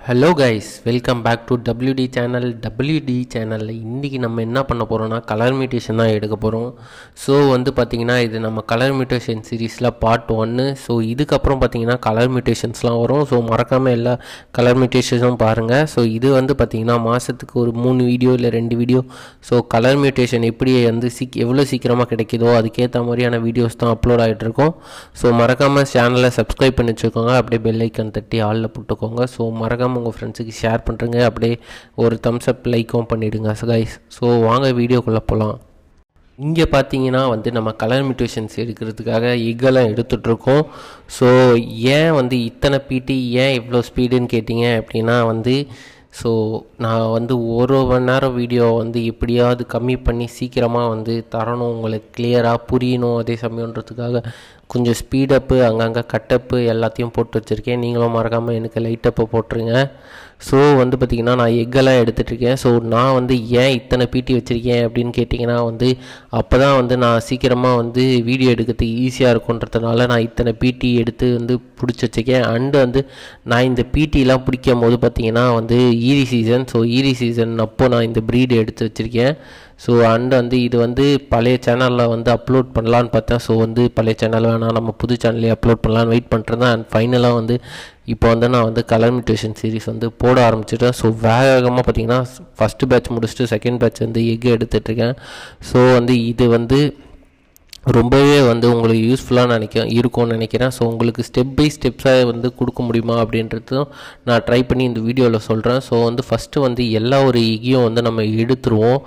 hello guys welcome back to WD channel WD சேனலில் இன்றைக்கி நம்ம என்ன பண்ண போகிறோம்னா கலர் மியூட்டேஷன் தான் எடுக்க போகிறோம் ஸோ வந்து பார்த்திங்கன்னா இது நம்ம கலர் மியூட்டேஷன் சீரீஸில் பார்ட் ஒன்று ஸோ இதுக்கப்புறம் பார்த்திங்கன்னா கலர் மியூட்டேஷன்ஸ்லாம் வரும் ஸோ மறக்காமல் எல்லா கலர் மியூட்டேஷனும் பாருங்கள் ஸோ இது வந்து பார்த்திங்கன்னா மாதத்துக்கு ஒரு மூணு வீடியோ இல்லை ரெண்டு வீடியோ ஸோ கலர் மியூட்டேஷன் எப்படி வந்து சீக் எவ்வளோ சீக்கிரமாக கிடைக்குதோ அதுக்கேற்ற மாதிரியான வீடியோஸ் தான் அப்லோட் ஆகிட்டு இருக்கும் ஸோ மறக்காமல் சேனலை சப்ஸ்கிரைப் பண்ணி வச்சுக்கோங்க அப்படியே பெல் ஐக்கன் தட்டி ஆளில் போட்டுக்கோங்க ஸோ மறக்காமல் உங்கள் ஃப்ரெண்ட்ஸுக்கு ஷேர் பண்ணுறங்க அப்படியே ஒரு தம்ஸ் அப் லைக்கும் பண்ணிவிடுங்க கைஸ் ஸோ வாங்க வீடியோக்குள்ளே போகலாம் இங்கே பார்த்தீங்கன்னா வந்து நம்ம கலர் மியூட்டேஷன்ஸ் எடுக்கிறதுக்காக எக்கெல்லாம் எடுத்துகிட்ருக்கோம் ஸோ ஏன் வந்து இத்தனை பிடி ஏன் இவ்வளோ ஸ்பீடுன்னு கேட்டிங்க அப்படின்னா வந்து ஸோ நான் வந்து ஒரு மணி நேரம் வீடியோ வந்து எப்படியாவது கம்மி பண்ணி சீக்கிரமாக வந்து தரணும் உங்களுக்கு கிளியராக புரியணும் அதே சமயன்றதுக்காக கொஞ்சம் ஸ்பீடப்பு அங்கங்கே கட்டப்பு எல்லாத்தையும் போட்டு வச்சுருக்கேன் நீங்களும் மறக்காமல் எனக்கு லைட்டப்பை போட்டுருங்க ஸோ வந்து பார்த்திங்கன்னா நான் எக்கெல்லாம் எடுத்துகிட்ருக்கேன் ஸோ நான் வந்து ஏன் இத்தனை பிடி வச்சுருக்கேன் அப்படின்னு கேட்டிங்கன்னா வந்து அப்போ தான் வந்து நான் சீக்கிரமாக வந்து வீடியோ எடுக்கிறதுக்கு ஈஸியாக இருக்குன்றதுனால நான் இத்தனை பிடி எடுத்து வந்து பிடிச்சி வச்சுருக்கேன் அண்டு வந்து நான் இந்த பிடிலாம் பிடிக்கும் போது பார்த்திங்கன்னா வந்து ஈரி சீசன் ஸோ ஈரி சீசன் அப்போ நான் இந்த ப்ரீடு எடுத்து வச்சுருக்கேன் ஸோ அண்ட் வந்து இது வந்து பழைய சேனலில் வந்து அப்லோட் பண்ணலான்னு பார்த்தேன் ஸோ வந்து பழைய சேனல் வேணாம் நம்ம புது சேனல்லே அப்லோட் பண்ணலான்னு வெயிட் பண்ணிட்டுருந்தேன் அண்ட் ஃபைனலாக வந்து இப்போ வந்து நான் வந்து கலர் மியூட்டேஷன் சீரிஸ் வந்து போட ஆரம்பிச்சிட்டேன் ஸோ வேகமாக பார்த்தீங்கன்னா ஃபஸ்ட்டு பேட்ச் முடிச்சுட்டு செகண்ட் பேட்ச் வந்து எக் எடுத்துகிட்ருக்கேன் ஸோ வந்து இது வந்து ரொம்பவே வந்து உங்களுக்கு யூஸ்ஃபுல்லாக நினைக்க இருக்கும்னு நினைக்கிறேன் ஸோ உங்களுக்கு ஸ்டெப் பை ஸ்டெப்ஸாக வந்து கொடுக்க முடியுமா அப்படின்றதும் நான் ட்ரை பண்ணி இந்த வீடியோவில் சொல்கிறேன் ஸோ வந்து ஃபஸ்ட்டு வந்து எல்லா ஒரு எக்கையும் வந்து நம்ம எடுத்துருவோம்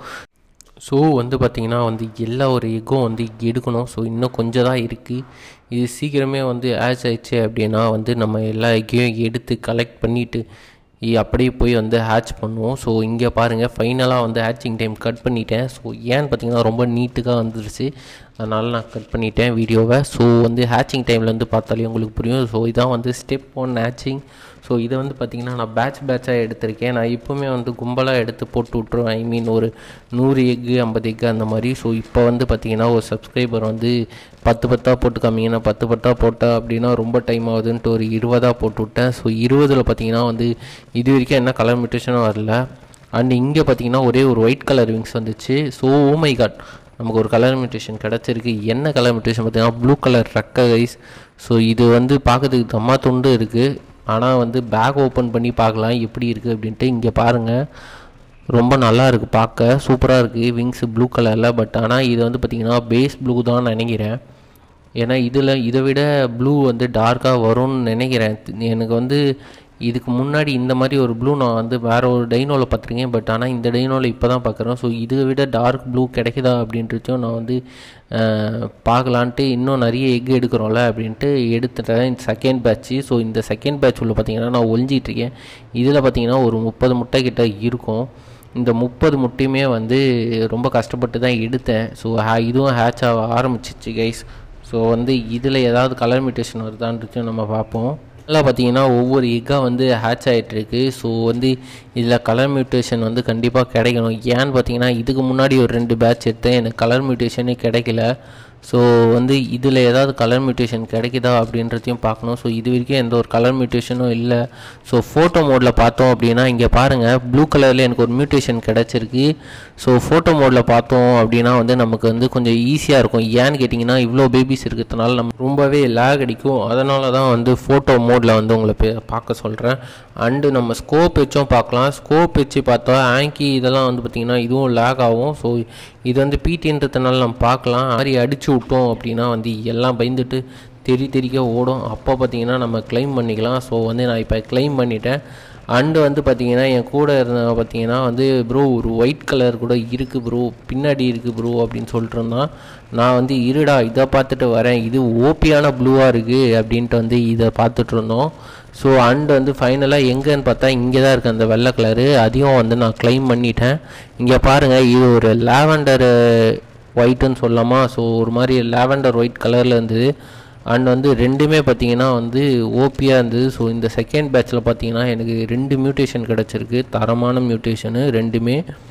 ஸோ வந்து பார்த்திங்கன்னா வந்து எல்லா ஒரு எக்கும் வந்து எடுக்கணும் ஸோ இன்னும் கொஞ்சம் தான் இருக்குது இது சீக்கிரமே வந்து ஆச் ஆயிடுச்சு அப்படின்னா வந்து நம்ம எல்லா எக்கையும் எடுத்து கலெக்ட் பண்ணிவிட்டு அப்படியே போய் வந்து ஹேட்ச் பண்ணுவோம் ஸோ இங்கே பாருங்கள் ஃபைனலாக வந்து ஹேட்சிங் டைம் கட் பண்ணிட்டேன் ஸோ ஏன்னு பார்த்தீங்கன்னா ரொம்ப நீட்டுக்காக வந்துருச்சு அதனால் நான் கட் பண்ணிட்டேன் வீடியோவை ஸோ வந்து ஹேட்சிங் டைமில் வந்து பார்த்தாலே உங்களுக்கு புரியும் ஸோ இதான் வந்து ஸ்டெப் ஒன் ஹேட்சிங் ஸோ இதை வந்து பார்த்திங்கன்னா நான் பேட்ச் பேட்சாக எடுத்திருக்கேன் நான் இப்போவுமே வந்து கும்பலாக எடுத்து போட்டு விட்ருவேன் ஐ மீன் ஒரு நூறு எக்கு ஐம்பது எக்கு அந்த மாதிரி ஸோ இப்போ வந்து பார்த்திங்கன்னா ஒரு சப்ஸ்கிரைபர் வந்து பத்து பத்தாக போட்டு காமிங்கன்னா பத்து பத்தாக போட்டால் அப்படின்னா ரொம்ப டைம் ஆகுதுன்ட்டு ஒரு இருபதாக போட்டு விட்டேன் ஸோ இருபதில் பார்த்திங்கன்னா வந்து இது வரைக்கும் என்ன கலர் மியூட்டேஷனும் வரல அண்ட் இங்கே பார்த்திங்கன்னா ஒரே ஒரு ஒயிட் கலர் விங்ஸ் வந்துச்சு ஸோ ஓ மை காட் நமக்கு ஒரு கலர் மியூட்டேஷன் கிடச்சிருக்கு என்ன கலர் மியூட்டேஷன் பார்த்திங்கன்னா ப்ளூ கலர் ரெக்க கைஸ் ஸோ இது வந்து பார்க்கறதுக்கு தம்மா துண்டு இருக்குது ஆனால் வந்து பேக் ஓப்பன் பண்ணி பார்க்கலாம் எப்படி இருக்குது அப்படின்ட்டு இங்கே பாருங்கள் ரொம்ப நல்லா இருக்குது பார்க்க சூப்பராக இருக்குது விங்ஸ் ப்ளூ கலரில் பட் ஆனால் இது வந்து பார்த்திங்கன்னா பேஸ் ப்ளூ தான் நினைக்கிறேன் ஏன்னா இதில் இதை விட ப்ளூ வந்து டார்க்காக வரும்னு நினைக்கிறேன் எனக்கு வந்து இதுக்கு முன்னாடி இந்த மாதிரி ஒரு ப்ளூ நான் வந்து வேறு ஒரு டைனோவில் பார்த்துருக்கேன் பட் ஆனால் இந்த டைனோவில் இப்போ தான் பார்க்குறேன் ஸோ இதை விட டார்க் ப்ளூ கிடைக்குதா அப்படின்றச்சும் நான் வந்து பார்க்கலான்ட்டு இன்னும் நிறைய எக் எடுக்கிறோம்ல அப்படின்ட்டு எடுத்துட்டேன் இந்த செகண்ட் பேட்ச்சு ஸோ இந்த செகண்ட் பேட்ச் உள்ள பார்த்திங்கன்னா நான் ஒழிஞ்சிட்ருக்கேன் இதில் பார்த்திங்கன்னா ஒரு முப்பது முட்டை கிட்ட இருக்கும் இந்த முப்பது முட்டையுமே வந்து ரொம்ப கஷ்டப்பட்டு தான் எடுத்தேன் ஸோ ஹே இதுவும் ஹேட்ச் ஆக ஆரம்பிச்சிச்சு கைஸ் ஸோ வந்து இதில் ஏதாவது கலர் மியூட்டேஷன் வருதான்றது நம்ம பார்ப்போம் நல்லா பார்த்தீங்கன்னா ஒவ்வொரு எக்காக வந்து ஹேட்ச் ஆகிட்டுருக்கு ஸோ வந்து இதில் கலர் மியூட்டேஷன் வந்து கண்டிப்பாக கிடைக்கணும் ஏன்னு பார்த்தீங்கன்னா இதுக்கு முன்னாடி ஒரு ரெண்டு பேட்ச் எடுத்தேன் எனக்கு கலர் மியூட்டேஷனே கிடைக்கல ஸோ வந்து இதில் ஏதாவது கலர் மியூட்டேஷன் கிடைக்குதா அப்படின்றதையும் பார்க்கணும் ஸோ இது வரைக்கும் எந்த ஒரு கலர் மியூட்டேஷனும் இல்லை ஸோ ஃபோட்டோ மோடில் பார்த்தோம் அப்படின்னா இங்கே பாருங்கள் ப்ளூ கலரில் எனக்கு ஒரு மியூட்டேஷன் கிடச்சிருக்கு ஸோ ஃபோட்டோ மோடில் பார்த்தோம் அப்படின்னா வந்து நமக்கு வந்து கொஞ்சம் ஈஸியாக இருக்கும் ஏன்னு கேட்டிங்கன்னா இவ்வளோ பேபிஸ் இருக்கிறதுனால நம்ம ரொம்பவே லேக் அடிக்கும் அதனால தான் வந்து ஃபோட்டோ மோடில் வந்து உங்களை பார்க்க சொல்கிறேன் அண்டு நம்ம ஸ்கோப் வச்சும் பார்க்கலாம் ஸ்கோப் வச்சு பார்த்தா ஆங்கி இதெல்லாம் வந்து பார்த்திங்கன்னா இதுவும் லேக் ஆகும் ஸோ இது வந்து பிடின்றதுனால நம்ம பார்க்கலாம் மாதிரி அடித்து விட்டோம் அப்படின்னா வந்து எல்லாம் பயந்துட்டு தெரி தெறிக்க ஓடும் அப்போ பார்த்திங்கன்னா நம்ம கிளைம் பண்ணிக்கலாம் ஸோ வந்து நான் இப்போ கிளைம் பண்ணிட்டேன் அண்டு வந்து பார்த்திங்கன்னா என் கூட இருந்த பார்த்திங்கன்னா வந்து ப்ரோ ஒரு ஒயிட் கலர் கூட இருக்குது ப்ரோ பின்னாடி இருக்குது ப்ரோ அப்படின்னு சொல்லிட்டு இருந்தான் நான் வந்து இருடா இதை பார்த்துட்டு வரேன் இது ஓபியான ப்ளூவாக இருக்குது அப்படின்ட்டு வந்து இதை பார்த்துட்டு இருந்தோம் ஸோ அண்டு வந்து ஃபைனலாக எங்கேன்னு பார்த்தா இங்கே தான் இருக்குது அந்த வெள்ளை கலரு அதையும் வந்து நான் கிளைம் பண்ணிட்டேன் இங்கே பாருங்கள் இது ஒரு லாவெண்டர் ஒயிட்டுன்னு சொல்லலாமா ஸோ ஒரு மாதிரி லாவெண்டர் ஒயிட் கலரில் இருந்தது அண்ட் வந்து ரெண்டுமே பார்த்தீங்கன்னா வந்து ஓபியாக இருந்தது ஸோ இந்த செகண்ட் பேட்சில் பார்த்தீங்கன்னா எனக்கு ரெண்டு மியூட்டேஷன் கிடச்சிருக்கு தரமான மியூட்டேஷனு ரெண்டுமே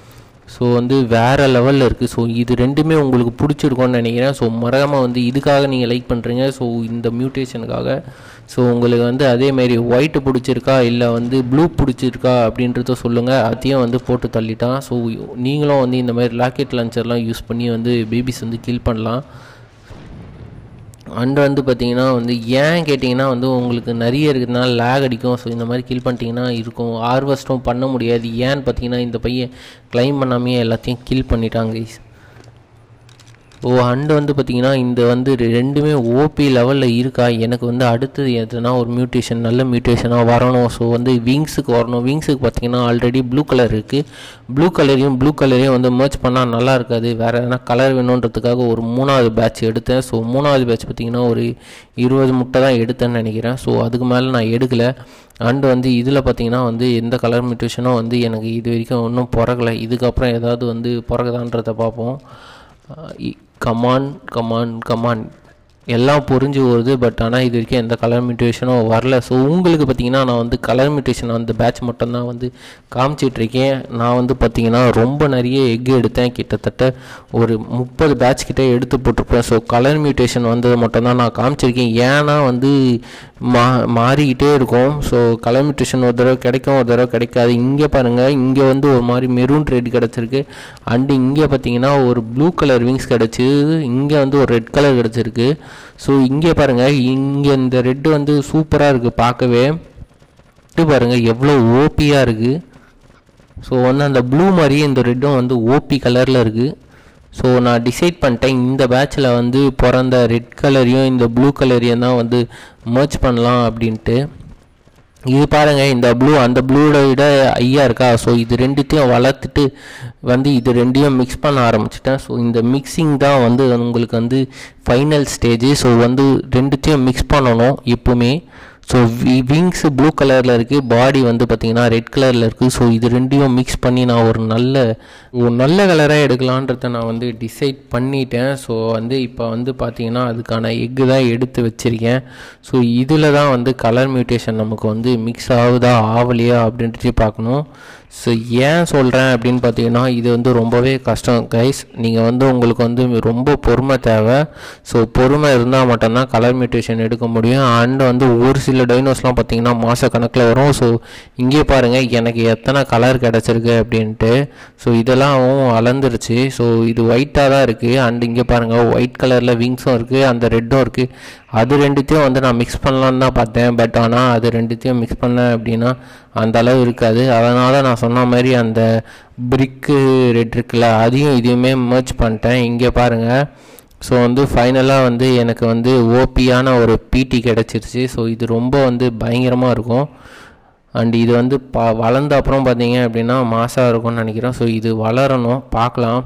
ஸோ வந்து வேறு லெவலில் இருக்குது ஸோ இது ரெண்டுமே உங்களுக்கு பிடிச்சிருக்கும்னு நினைக்கிறேன் ஸோ மறக்காமல் வந்து இதுக்காக நீங்கள் லைக் பண்ணுறீங்க ஸோ இந்த மியூட்டேஷனுக்காக ஸோ உங்களுக்கு வந்து அதேமாரி ஒயிட்டு பிடிச்சிருக்கா இல்லை வந்து ப்ளூ பிடிச்சிருக்கா அப்படின்றத சொல்லுங்கள் அதையும் வந்து போட்டு தள்ளிட்டான் ஸோ நீங்களும் வந்து இந்த மாதிரி ராக்கெட் லான்ச்சர்லாம் யூஸ் பண்ணி வந்து பேபிஸ் வந்து கில் பண்ணலாம் அண்ட் வந்து பார்த்தீங்கன்னா வந்து ஏன் கேட்டிங்கன்னா வந்து உங்களுக்கு நிறைய இருக்கிறதுனால லேக் அடிக்கும் ஸோ இந்த மாதிரி கில் பண்ணிட்டீங்கன்னா இருக்கும் ஹார்வெஸ்ட்டும் பண்ண முடியாது ஏன்னு பார்த்தீங்கன்னா இந்த பையன் க்ளைம் பண்ணாமையே எல்லாத்தையும் கில் பண்ணிட்டாங்க கைஸ் ஓ அண்டு வந்து பார்த்தீங்கன்னா இந்த வந்து ரெ- ரெண்டுமே ஓபி லெவலில் இருக்கா எனக்கு வந்து அடுத்தது எதுனா ஒரு மியூட்டேஷன் நல்ல மியூட்டேஷனாக வரணும் ஸோ வந்து விங்ஸுக்கு வரணும் விங்ஸுக்கு பார்த்தீங்கன்னா ஆல்ரெடி ப்ளூ கலர் இருக்குது ப்ளூ கலரையும் ப்ளூ கலரையும் வந்து merge பண்ணால் நல்லா இருக்காது வேறு எதனா கலர் வேணுன்றதுக்காக ஒரு மூணாவது பேட்ச் எடுத்தேன் ஸோ மூணாவது பேட்ச் பார்த்தீங்கன்னா ஒரு இருபது முட்டை தான் எடுத்தேன்னு நினைக்கிறேன் ஸோ அதுக்கு மேலே நான் எடுக்கலை அண்டு வந்து இதில் பார்த்தீங்கன்னா வந்து எந்த கலர் மியூட்டேஷனும் வந்து எனக்கு இது வரைக்கும் ஒன்றும் பிறக்கலை இதுக்கப்புறம் ஏதாவது வந்து பிறகுதான்றதை பார்ப்போம் கமான் கமான் கமான் எல்லாம் புரிஞ்சு வருது பட் ஆனால் இது வரைக்கும் எந்த கலர் மியூட்டேஷனும் வரல ஸோ உங்களுக்கு பார்த்தீங்கன்னா நான் வந்து கலர் மியூட்டேஷன் அந்த பேட்ச் மட்டும்தான் வந்து காமிச்சிட்ருக்கேன் நான் வந்து பார்த்தீங்கன்னா ரொம்ப நிறைய எக் எடுத்தேன் கிட்டத்தட்ட ஒரு முப்பது பேட்ச் கிட்ட எடுத்து போட்டிருப்பேன் ஸோ கலர் மியூட்டேஷன் வந்தது மட்டும்தான் நான் காமிச்சிருக்கேன் ஏன்னா வந்து மா மாறிக்கிட்டே இருக்கும் ஸோ கலர் மியூட்டேஷன் ஒரு தடவை கிடைக்கும் ஒரு தடவை கிடைக்காது இங்கே பாருங்கள் இங்கே வந்து ஒரு மாதிரி மெரூன் ரெட் கிடச்சிருக்கு அண்டு இங்கே பார்த்தீங்கன்னா ஒரு ப்ளூ கலர் விங்ஸ் கிடச்சி இங்கே வந்து ஒரு ரெட் கலர் கிடச்சிருக்கு ஸோ இங்கே பாருங்கள் இங்கே இந்த ரெட்டு வந்து சூப்பராக இருக்குது பார்க்கவே இது பாருங்கள் எவ்வளோ ஓபியாக இருக்குது ஸோ வந்து அந்த ப்ளூ மாதிரியே இந்த ரெட்டும் வந்து ஓபி கலரில் இருக்குது ஸோ நான் டிசைட் பண்ணிட்டேன் இந்த பேட்சில் வந்து பிறந்த ரெட் கலரையும் இந்த ப்ளூ கலரையும் தான் வந்து merge பண்ணலாம் அப்படின்ட்டு இது பாருங்க இந்த ப்ளூ அந்த ப்ளூவோட விட ஐயா இருக்கா ஸோ இது ரெண்டுத்தையும் வளர்த்துட்டு வந்து இது ரெண்டையும் மிக்ஸ் பண்ண ஆரம்பிச்சிட்டேன் ஸோ இந்த மிக்சிங் தான் வந்து உங்களுக்கு வந்து ஃபைனல் ஸ்டேஜ் ஸோ வந்து ரெண்டுத்தையும் மிக்ஸ் பண்ணணும் எப்பவுமே ஸோ விங்ஸ் ப்ளூ கலரில் இருக்குது பாடி வந்து பார்த்திங்கன்னா ரெட் கலரில் இருக்குது ஸோ இது ரெண்டையும் மிக்ஸ் பண்ணி நான் ஒரு நல்ல ஒரு நல்ல கலராக எடுக்கலான்றத நான் வந்து டிசைட் பண்ணிட்டேன் ஸோ வந்து இப்போ வந்து பார்த்திங்கன்னா அதுக்கான எக்கு தான் எடுத்து வச்சுருக்கேன் ஸோ இதில் தான் வந்து கலர் மியூட்டேஷன் நமக்கு வந்து மிக்ஸ் ஆகுதா ஆகலையா அப்படின்ட்டு பார்க்கணும் ஸோ ஏன் சொல்கிறேன் அப்படின்னு பார்த்தீங்கன்னா இது வந்து ரொம்பவே கஷ்டம் கைஸ் நீங்கள் வந்து உங்களுக்கு வந்து ரொம்ப பொறுமை தேவை ஸோ பொறுமை இருந்தால் மட்டும்தான் கலர் மியூட்டேஷன் எடுக்க முடியும் அண்ட் வந்து ஒரு சில டைனோஸ்லாம் பார்த்தீங்கன்னா மாத கணக்கில் வரும் ஸோ இங்கே பாருங்கள் எனக்கு எத்தனை கலர் கிடச்சிருக்கு அப்படின்ட்டு ஸோ இதெல்லாம் வளர்ந்துருச்சு ஸோ இது ஒயிட்டாக தான் இருக்குது அண்ட் இங்கே பாருங்கள் ஒயிட் கலரில் விங்ஸும் இருக்குது அந்த ரெட்டும் இருக்குது அது ரெண்டுத்தையும் வந்து நான் மிக்ஸ் பண்ணலான்னு தான் பார்த்தேன் பட் ஆனால் அது ரெண்டுத்தையும் மிக்ஸ் பண்ணேன் அப்படின்னா அந்த அளவு இருக்காது அதனால் நான் சொன்ன மாதிரி அந்த பிரிக்கு ரெட் இருக்குல்ல அதையும் இதையுமே merge பண்ணிட்டேன் இங்கே பாருங்கள் ஸோ வந்து ஃபைனலாக வந்து எனக்கு வந்து ஓபியான ஒரு பிடி கிடச்சிருச்சு ஸோ இது ரொம்ப வந்து பயங்கரமாக இருக்கும் அண்ட் இது வந்து பா வளர்ந்த அப்புறம் பார்த்தீங்க அப்படின்னா மாசாக இருக்கும்னு நினைக்கிறேன் ஸோ இது வளரணும் பார்க்கலாம்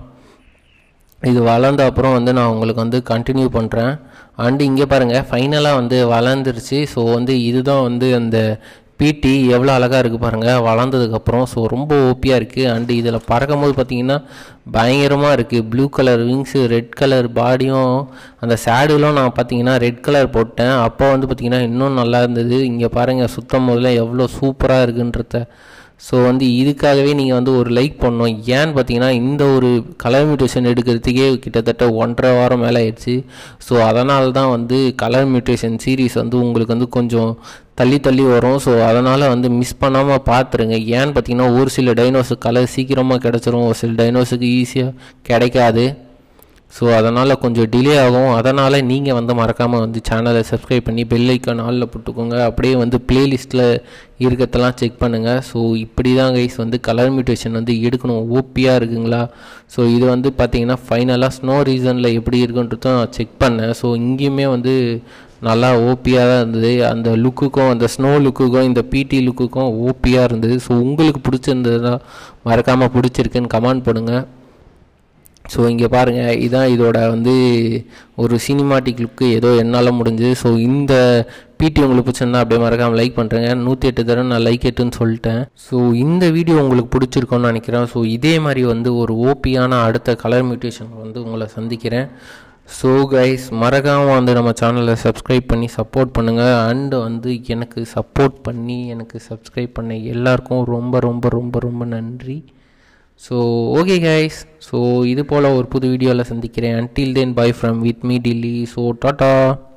இது வளர்ந்த அப்புறம் வந்து நான் உங்களுக்கு வந்து கண்டினியூ பண்ணுறேன் அண்டு இங்கே பாருங்கள் ஃபைனலாக வந்து வளர்ந்துருச்சு ஸோ வந்து இதுதான் வந்து அந்த பிடி எவ்வளோ அழகாக இருக்குது பாருங்கள் வளர்ந்ததுக்கப்புறம் ஸோ ரொம்ப ஓப்பியாக இருக்குது அண்டு இதில் பறக்கும்போது பார்த்தீங்கன்னா பயங்கரமாக இருக்குது blue colour wings red colour பாடியும் அந்த சேடுலாம் நான் பார்த்தீங்கன்னா ரெட் கலர் போட்டேன் அப்போ வந்து பார்த்தீங்கன்னா இன்னும் நல்லா இருந்தது இங்கே பாருங்கள் சுத்தம் முதல்ல எவ்வளோ சூப்பராக இருக்குன்றத ஸோ வந்து இதுக்காகவே நீங்கள் வந்து ஒரு லைக் பண்ணணும் ஏன்னு பார்த்தீங்கன்னா இந்த ஒரு கலர் மியூட்டேஷன் எடுக்கிறதுக்கே கிட்டத்தட்ட ஒன்றரை வாரம் மேலே ஆயிடுச்சு ஸோ அதனால தான் வந்து கலர் மியூட்டேஷன் சீரீஸ் வந்து உங்களுக்கு வந்து கொஞ்சம் தள்ளி தள்ளி வரும் ஸோ அதனால் வந்து மிஸ் பண்ணாமல் பார்த்துருங்க ஏன்னு பார்த்தீங்கன்னா ஒரு சில டைனோஸுக்கு கலர் சீக்கிரமாக கிடச்சிரும் ஒரு சில டைனோஸுக்கு ஈஸியாக கிடைக்காது ஸோ அதனால் கொஞ்சம் டிலே ஆகும் அதனால் நீங்கள் வந்து மறக்காமல் வந்து சேனலை சப்ஸ்கிரைப் பண்ணி பெல் ஐக்கான் ஆளில் போட்டுக்கோங்க அப்படியே வந்து பிளேலிஸ்ட்டில் இருக்கிறதெல்லாம் செக் பண்ணுங்கள் ஸோ இப்படி தான் கைஸ் வந்து கலர் மியூட்டேஷன் வந்து எடுக்கணும் ஓப்பியாக இருக்குங்களா ஸோ இது வந்து பார்த்தீங்கன்னா ஃபைனலாக ஸ்னோ ரீசனில் எப்படி இருக்குன்றதும் நான் செக் பண்ணேன் ஸோ இங்கேயுமே வந்து நல்லா ஓபியாக தான் இருந்தது அந்த லுக்குக்கும் அந்த ஸ்னோ லுக்குக்கும் இந்த பிடி லுக்குக்கும் ஓபியாக இருந்தது ஸோ உங்களுக்கு பிடிச்சிருந்ததுன்னா மறக்காமல் பிடிச்சிருக்குன்னு கமெண்ட் பண்ணுங்கள் ஸோ இங்கே பாருங்கள் இதான் இதோட வந்து ஒரு சினிமாட்டிக் லுக்கு ஏதோ என்னால் முடிஞ்சுது ஸோ இந்த பிடி உங்களுக்கு பிடிச்சிருந்தா அப்படியே மறக்காமல் லைக் பண்ணுறேங்க நூற்றி எட்டு தடவை நான் லைக் எட்டுன்னு சொல்லிட்டேன் ஸோ இந்த வீடியோ உங்களுக்கு பிடிச்சிருக்கோன்னு நினைக்கிறேன் ஸோ இதே மாதிரி வந்து ஒரு ஓபியான அடுத்த கலர் மியூட்டேஷன் வந்து உங்களை சந்திக்கிறேன் ஸோ கைஸ் மறக்காமல் வந்து நம்ம சேனலை சப்ஸ்கிரைப் பண்ணி சப்போர்ட் பண்ணுங்கள் அண்டு வந்து எனக்கு சப்போர்ட் பண்ணி எனக்கு சப்ஸ்கிரைப் பண்ண எல்லாருக்கும் ரொம்ப ரொம்ப ரொம்ப ரொம்ப நன்றி ஸோ ஓகே கைஸ் ஸோ இது போல் ஒரு புது வீடியோவில் சந்திக்கிறேன் until then bye from with me Dilli so tata